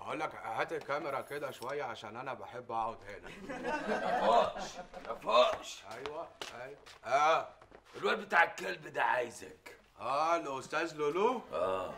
بقول لك هات الكاميرا كده شويه عشان انا بحب اقعد هنا فوقش يا فوقش ايوه ايوه اه الواد بتاع الكلب ده عايزك اه الاستاذ لولو اه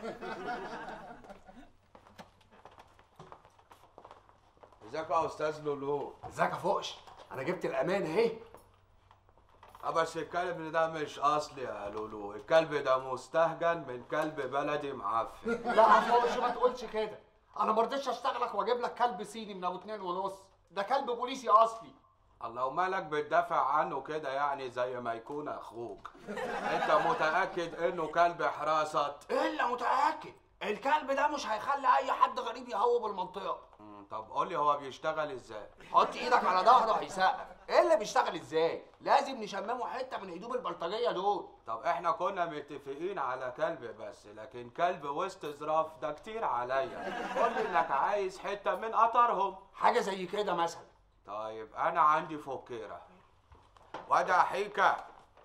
ازيك يا استاذ لولو ازيك يا فوقش انا جبت الامان اهي اه بس الكلب ده مش اصلي يا لولو الكلب ده مستهجن من كلب بلدي معفن لا يا فوقش ما تقولش كده انا ما رضيتش اشتغلك واجيب لك كلب صيني من ابو اتنين ونص ده كلب بوليسي اصلي الله ومالك بتدافع عنه كده يعني زي ما يكون اخوك انت متاكد انه كلب حراسه الا متاكد الكلب ده مش هيخلي اي حد غريب يهوب المنطقه مم، طب قول لي هو بيشتغل ازاي حط ايدك على ظهره هيسقف ايه اللي بيشتغل ازاي لازم نشممه حته من هدوم البلطجيه دول طب احنا كنا متفقين على كلب بس لكن كلب وسط ظراف ده كتير عليا قول لي انك عايز حته من قطرهم حاجه زي كده مثلا طيب انا عندي فكيره وده حيكه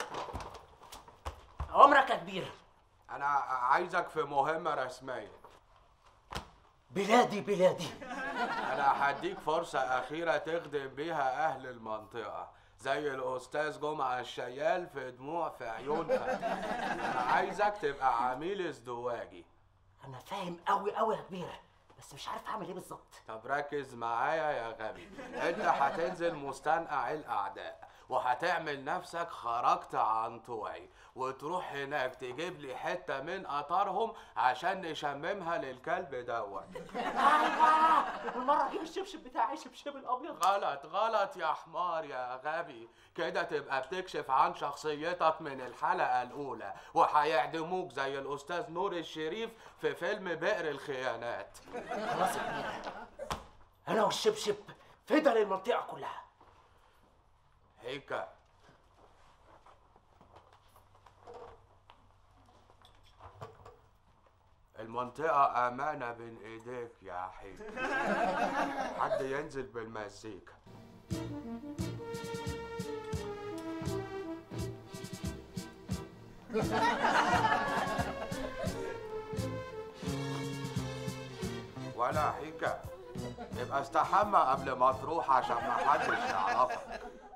عمرك يا كبير انا عايزك في مهمه رسميه بلادي بلادي انا هديك فرصه اخيره تخدم بيها اهل المنطقه زي الاستاذ جمعه الشيال في دموع في عيون فتحي. انا عايزك تبقى عميل ازدواجي انا فاهم قوي قوي يا كبير بس مش عارف اعمل ايه بالظبط طب ركز معايا يا غبي انت هتنزل مستنقع الاعداء وهتعمل نفسك خرجت عن طوعي وتروح هناك تجيب لي حته من قطرهم عشان نشممها للكلب دوت ايوه المره اجيب الشبشب بتاعي شبشب الابيض غلط غلط يا حمار يا غبي كده تبقى بتكشف عن شخصيتك من الحلقة الأولى وهيعدموك زي الأستاذ نور الشريف في فيلم بئر الخيانات خلاص يا كبير انا والشبشب فدا للمنطقه كلها هيك المنطقة أمانة بين إيديك يا حيك حد ينزل بالمزيكا ولا حيكة يبقى استحمى قبل ما تروح عشان ما حدش يعرفك